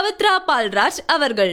பவித்ரா பால்ராஜ் அவர்கள்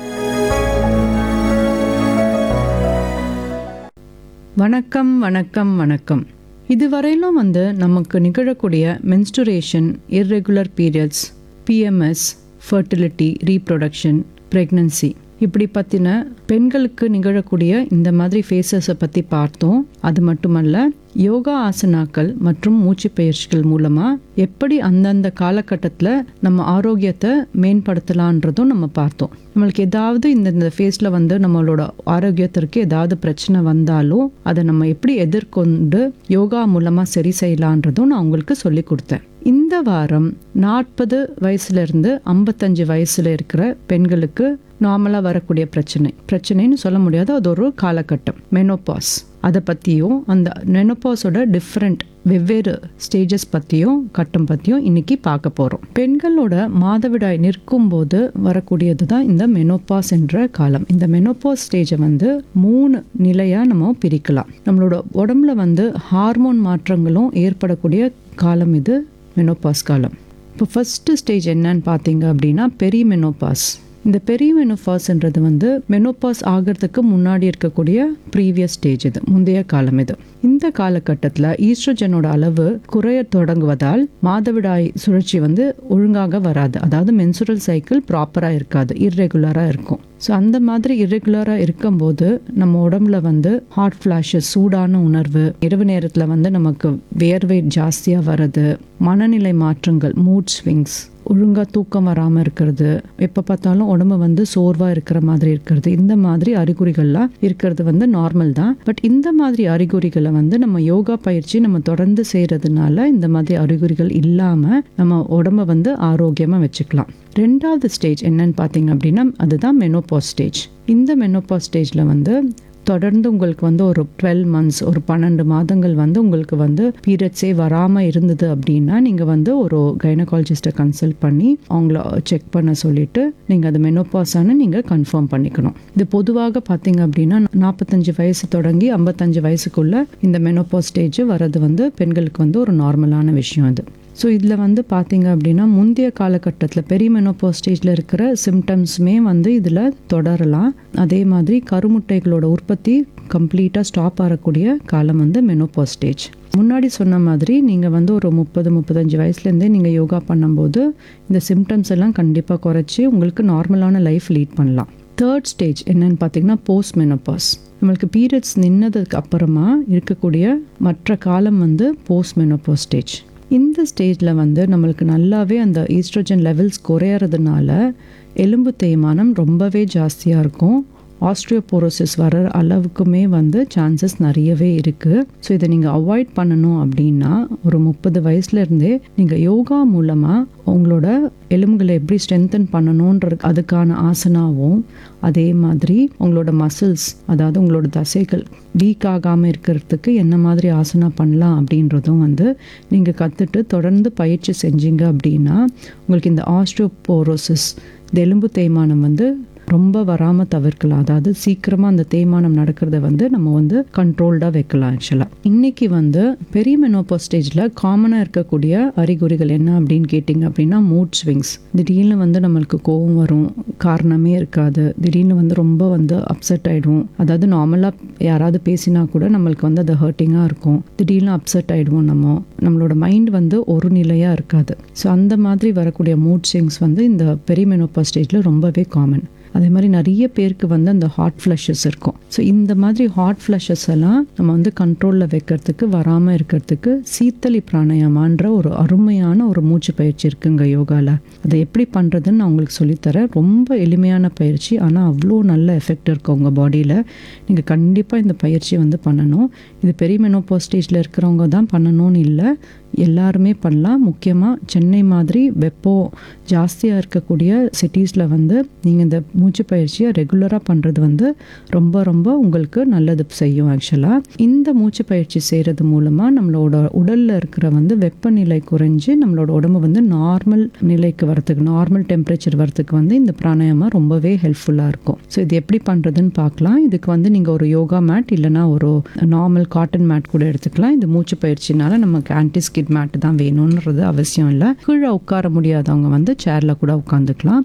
வணக்கம் வணக்கம் வணக்கம் இதுவரையிலும் வந்து நமக்கு நிகழக்கூடிய menstruation irregular periods PMS fertility reproduction pregnancy இப்படி பற்றின பெண்களுக்கு நிகழக்கூடிய இந்த மாதிரி ஃபேஸஸை பற்றி பார்த்தோம் அது மட்டுமல்ல யோகா ஆசனாக்கள் மற்றும் மூச்சு பயிற்சிகள் மூலமாக எப்படி அந்தந்த காலகட்டத்தில் நம்ம ஆரோக்கியத்தை மேம்படுத்தலான்றதும் நம்ம பார்த்தோம் நம்மளுக்கு ஏதாவது இந்த இந்த ஃபேஸில் வந்து நம்மளோட ஆரோக்கியத்திற்கு ஏதாவது பிரச்சனை வந்தாலும் அதை நம்ம எப்படி எதிர்கொண்டு யோகா மூலமாக சரி செய்யலான்றதும் நான் உங்களுக்கு சொல்லி கொடுத்தேன் இந்த வாரம் நாற்பது வயசுலேருந்து ஐம்பத்தஞ்சு வயசில் இருக்கிற பெண்களுக்கு நார்மலாக வரக்கூடிய பிரச்சனை பிரச்சனைன்னு சொல்ல முடியாது அது ஒரு காலகட்டம் மெனோபாஸ் அதை பற்றியும் அந்த மெனோபாஸோட டிஃப்ரெண்ட் வெவ்வேறு ஸ்டேஜஸ் பற்றியும் கட்டம் பற்றியும் இன்னைக்கு பார்க்க போகிறோம் பெண்களோட மாதவிடாய் நிற்கும் போது வரக்கூடியது தான் இந்த மெனோபாஸ் என்ற காலம் இந்த மெனோபாஸ் ஸ்டேஜை வந்து மூணு நிலையாக நம்ம பிரிக்கலாம் நம்மளோட உடம்புல வந்து ஹார்மோன் மாற்றங்களும் ஏற்படக்கூடிய காலம் இது மெனோபாஸ் காலம் இப்போ ஃபஸ்ட்டு ஸ்டேஜ் என்னன்னு பார்த்தீங்க அப்படின்னா பெரி மெனோபாஸ் இந்த பெரிய மெனோபாஸ்ன்றது வந்து மெனோபாஸ் ஆகிறதுக்கு முன்னாடி இருக்கக்கூடிய ப்ரீவியஸ் ஸ்டேஜ் இது முந்தைய காலம் இது இந்த காலகட்டத்தில் ஈஸ்ட்ரோஜனோட அளவு குறைய தொடங்குவதால் மாதவிடாய் சுழற்சி வந்து ஒழுங்காக வராது அதாவது மென்சுரல் சைக்கிள் ப்ராப்பராக இருக்காது இர்ரெகுலராக இருக்கும் ஸோ அந்த மாதிரி இரெகுலராக இருக்கும்போது நம்ம உடம்புல வந்து ஹாட் ஃப்ளாஷஸ் சூடான உணர்வு இரவு நேரத்தில் வந்து நமக்கு வேர்வை ஜாஸ்தியாக வர்றது மனநிலை மாற்றங்கள் மூட் ஸ்விங்ஸ் ஒழுங்காக தூக்கம் வராமல் இருக்கிறது எப்போ பார்த்தாலும் உடம்பு வந்து சோர்வாக இருக்கிற மாதிரி இருக்கிறது இந்த மாதிரி அறிகுறிகள்லாம் இருக்கிறது வந்து நார்மல் தான் பட் இந்த மாதிரி அறிகுறிகளை வந்து நம்ம யோகா பயிற்சி நம்ம தொடர்ந்து செய்கிறதுனால இந்த மாதிரி அறிகுறிகள் இல்லாமல் நம்ம உடம்ப வந்து ஆரோக்கியமாக வச்சுக்கலாம் ரெண்டாவது ஸ்டேஜ் என்னன்னு பார்த்தீங்க அப்படின்னா அதுதான் மெனோபாஸ் ஸ்டேஜ் இந்த மெனோபாஸ் ஸ்டேஜில் வந்து தொடர்ந்து உங்களுக்கு வந்து ஒரு டுவெல் மந்த்ஸ் ஒரு பன்னெண்டு மாதங்கள் வந்து உங்களுக்கு வந்து பீரியட்ஸே வராமல் இருந்தது அப்படின்னா நீங்கள் வந்து ஒரு கைனகாலஜிஸ்ட்டை கன்சல்ட் பண்ணி அவங்கள செக் பண்ண சொல்லிட்டு நீங்கள் அது மெனோபாஸானு நீங்கள் கன்ஃபார்ம் பண்ணிக்கணும் இது பொதுவாக பார்த்தீங்க அப்படின்னா நாற்பத்தஞ்சு வயசு தொடங்கி ஐம்பத்தஞ்சு வயசுக்குள்ள இந்த மெனோபாஸ் ஸ்டேஜ் வர்றது வந்து பெண்களுக்கு வந்து ஒரு நார்மலான விஷயம் அது ஸோ இதில் வந்து பார்த்தீங்க அப்படின்னா முந்தைய காலகட்டத்தில் பெரிய மெனோபோ ஸ்டேஜில் இருக்கிற சிம்டம்ஸுமே வந்து இதில் தொடரலாம் அதே மாதிரி கருமுட்டைகளோட உற்பத்தி கம்ப்ளீட்டாக ஸ்டாப் ஆகக்கூடிய காலம் வந்து மெனோபோ ஸ்டேஜ் முன்னாடி சொன்ன மாதிரி நீங்கள் வந்து ஒரு முப்பது முப்பத்தஞ்சு வயசுலேருந்தே நீங்கள் யோகா பண்ணும்போது இந்த சிம்டம்ஸ் எல்லாம் கண்டிப்பாக குறைச்சி உங்களுக்கு நார்மலான லைஃப் லீட் பண்ணலாம் தேர்ட் ஸ்டேஜ் என்னன்னு பார்த்தீங்கன்னா போஸ்ட் மெனோபாஸ் நம்மளுக்கு பீரியட்ஸ் நின்னதுக்கு அப்புறமா இருக்கக்கூடிய மற்ற காலம் வந்து போஸ்ட் மெனோபாஸ் ஸ்டேஜ் இந்த ஸ்டேஜில் வந்து நம்மளுக்கு நல்லாவே அந்த ஈஸ்ட்ரோஜன் லெவல்ஸ் குறையறதுனால எலும்பு தேய்மானம் ரொம்பவே ஜாஸ்தியாக இருக்கும் ஆஸ்ட்ரியோபோரோசிஸ் வர அளவுக்குமே வந்து சான்சஸ் நிறையவே இருக்குது ஸோ இதை நீங்கள் அவாய்ட் பண்ணணும் அப்படின்னா ஒரு முப்பது வயசுலேருந்தே நீங்கள் யோகா மூலமாக உங்களோட எலும்புகளை எப்படி ஸ்ட்ரென்தன் பண்ணணுன்ற அதுக்கான ஆசனாவும் அதே மாதிரி உங்களோட மசில்ஸ் அதாவது உங்களோட தசைகள் வீக் ஆகாமல் இருக்கிறதுக்கு என்ன மாதிரி ஆசனா பண்ணலாம் அப்படின்றதும் வந்து நீங்கள் கற்றுட்டு தொடர்ந்து பயிற்சி செஞ்சீங்க அப்படின்னா உங்களுக்கு இந்த ஆஸ்ட்ரோபோரோசிஸ் இந்த எலும்பு தேய்மானம் வந்து ரொம்ப வராமல் தவிர்க்கலாம் அதாவது சீக்கிரமாக அந்த தேய்மானம் நடக்கிறத வந்து நம்ம வந்து கண்ட்ரோல்டாக வைக்கலாம் ஆக்சுவலாக இன்னைக்கு வந்து பெரிய மெனோபோ ஸ்டேஜில் காமனாக இருக்கக்கூடிய அறிகுறிகள் என்ன அப்படின்னு கேட்டிங்க அப்படின்னா மூட் ஸ்விங்ஸ் திடீர்னு வந்து நம்மளுக்கு கோவம் வரும் காரணமே இருக்காது திடீர்னு வந்து ரொம்ப வந்து அப்செட் ஆகிடுவோம் அதாவது நார்மலாக யாராவது பேசினா கூட நம்மளுக்கு வந்து அது ஹர்ட்டிங்காக இருக்கும் திடீர்னு அப்செட் ஆகிடுவோம் நம்ம நம்மளோட மைண்ட் வந்து ஒரு நிலையாக இருக்காது ஸோ அந்த மாதிரி வரக்கூடிய மூட் ஸ்விங்ஸ் வந்து இந்த பெரிய மெனோபோ ஸ்டேஜில் ரொம்பவே காமன் அதே மாதிரி நிறைய பேருக்கு வந்து அந்த ஹாட் ஃப்ளஷஸ் இருக்கும் ஸோ இந்த மாதிரி ஹாட் ஃப்ளஷஸ் எல்லாம் நம்ம வந்து கண்ட்ரோலில் வைக்கிறதுக்கு வராமல் இருக்கிறதுக்கு சீத்தளி பிராணாயாமான்ற ஒரு அருமையான ஒரு மூச்சு பயிற்சி இருக்குங்க யோகாவில் அதை எப்படி பண்ணுறதுன்னு நான் உங்களுக்கு சொல்லித்தரேன் ரொம்ப எளிமையான பயிற்சி ஆனால் அவ்வளோ நல்ல எஃபெக்ட் இருக்கும் உங்கள் பாடியில் நீங்கள் கண்டிப்பாக இந்த பயிற்சி வந்து பண்ணணும் இது பெரிய மெனோபோ ஸ்டேஜில் இருக்கிறவங்க தான் பண்ணணும்னு இல்லை எல்லாருமே பண்ணலாம் முக்கியமாக சென்னை மாதிரி வெப்பம் ஜாஸ்தியாக இருக்கக்கூடிய சிட்டிஸில் வந்து நீங்கள் இந்த மூச்சு பயிற்சியை ரெகுலராக பண்ணுறது வந்து ரொம்ப ரொம்ப உங்களுக்கு நல்லது செய்யும் ஆக்சுவலாக இந்த மூச்சு பயிற்சி செய்கிறது மூலமாக நம்மளோட உடலில் இருக்கிற வந்து வெப்பநிலை குறைஞ்சு நம்மளோட உடம்பு வந்து நார்மல் நிலைக்கு வரத்துக்கு நார்மல் டெம்பரேச்சர் வரத்துக்கு வந்து இந்த பிராணாயாமா ரொம்பவே ஹெல்ப்ஃபுல்லாக இருக்கும் ஸோ இது எப்படி பண்ணுறதுன்னு பார்க்கலாம் இதுக்கு வந்து நீங்கள் ஒரு யோகா மேட் இல்லைனா ஒரு நார்மல் காட்டன் மேட் கூட எடுத்துக்கலாம் இது மூச்சு பயிற்சினால நமக்கு ஆன்டி ஸ்கிட் மேட் தான் வேணும்ன்றது அவசியம் இல்லை கீழே உட்கார முடியாதவங்க வந்து சேரில் கூட உட்காந்துக்கலாம்